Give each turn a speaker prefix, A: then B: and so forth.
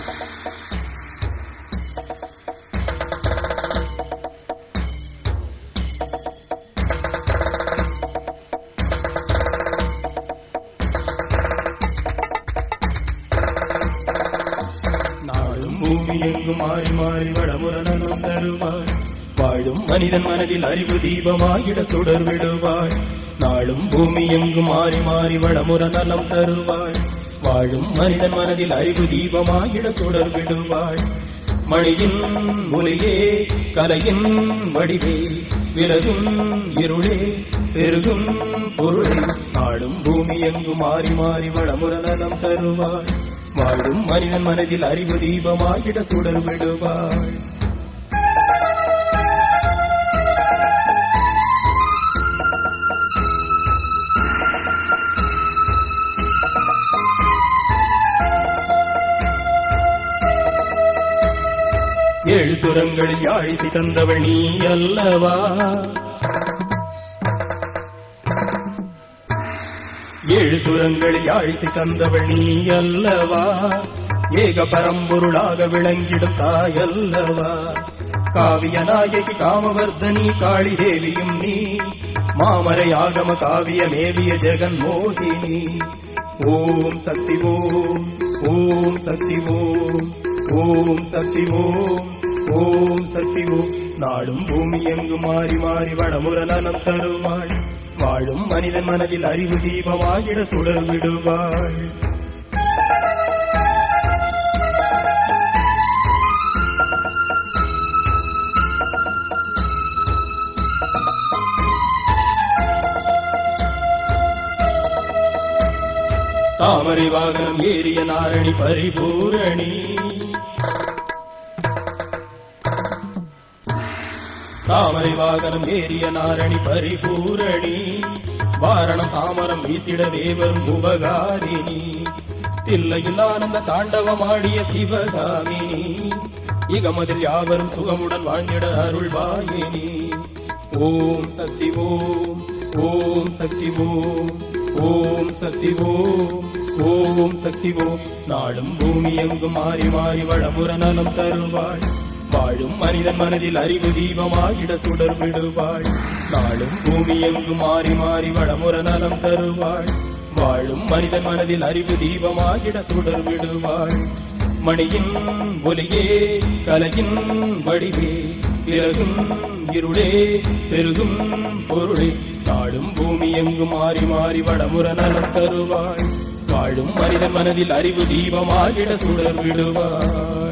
A: நாடும் பூமி எங்கும் மாறி மாறி வளமுற நலம் தருவாய் வாழும் மனிதன் மனதில் அறிவு தீபமாகிட சுடர் விடுவாய் நாளும் பூமி எங்கும் மாறி மாறி வளமுற நலம் தருவாய் வாழும் மனிதன் மனதில் அறிவு தீபமாகிட சுடர் விடுவாய் மணியின் ஒலியே கலையின் வடிவே விலகும் இருளே பெருகும் பொருளே நாடும் பூமி எங்கும் மாறி மாறி வளமுற நலம் தருவாய் வாழும் மனிதன் மனதில் அறிவு தீபமாகிட சுடர் விடுவாய் ஏழு சுரங்களில் யாழிசை தந்தவள் நீ அல்லவா ஏழு சுரங்களில் யாழிசை தந்தவள் நீ அல்லவா ஏக பரம்பொருளாக விளங்கிடும் தாயல்லவா காவிய நாயகி காமவர்தனி காளி தேவியும் நீ மாமரை ஆகம காவிய மேவிய ஜெகன் மோகினி ஓம் சக்தி ஓம் ஓம் சக்தி ஓம் ஓம் சக்தி ஓம் ஓம் சக்தி ஓம் நாடும் பூமி எங்கு மாறி மாறி வடமுற நலம் தருவாள் வாழும் மனிதன் மனதில் அறிவு தீபமாகிட சுடர் விடுவாள் தாமரை வாகனம் ஏறிய நாரணி பரிபூரணி தாமரை வாகனம் ஏறிய நாரணி பரிபூரணி வாரணம் சாமரம் வீசிட தேவரும் உபகாரிணி தில்லையில் ஆனந்த தாண்டவமாடிய சிவகாமினி இகமதில் யாவரும் சுகமுடன் வாழ்ந்திட அருள்வாயினி ஓம் சக்தி ஓம் ஓம் சக்தி ஓம் ஓம் சக்தி ஓம் ஓம் சக்தி ஓம் நாடும் பூமி எங்கும் மாறி மாறி வளமுற நலம் தருவாள் வாழும் மனிதன் மனதில் அறிவு தீபமாகிட சுடர் விடுவாள் நாளும் பூமி எங்கும் மாறி மாறி வளமுற நலம் தருவாள் வாழும் மனிதன் மனதில் அறிவு தீபமாகிட சுடர் விடுவாள் மணியின் ஒலியே கலையின் வடிவே பிறகும் இருளே பெருகும் பொருளே நாடும் பூமி எங்கும் மாறி மாறி வடமுற நலம் தருவாள் வாழும் மனிதன் மனதில் அறிவு தீபமாகிட சுடர் விடுவாள்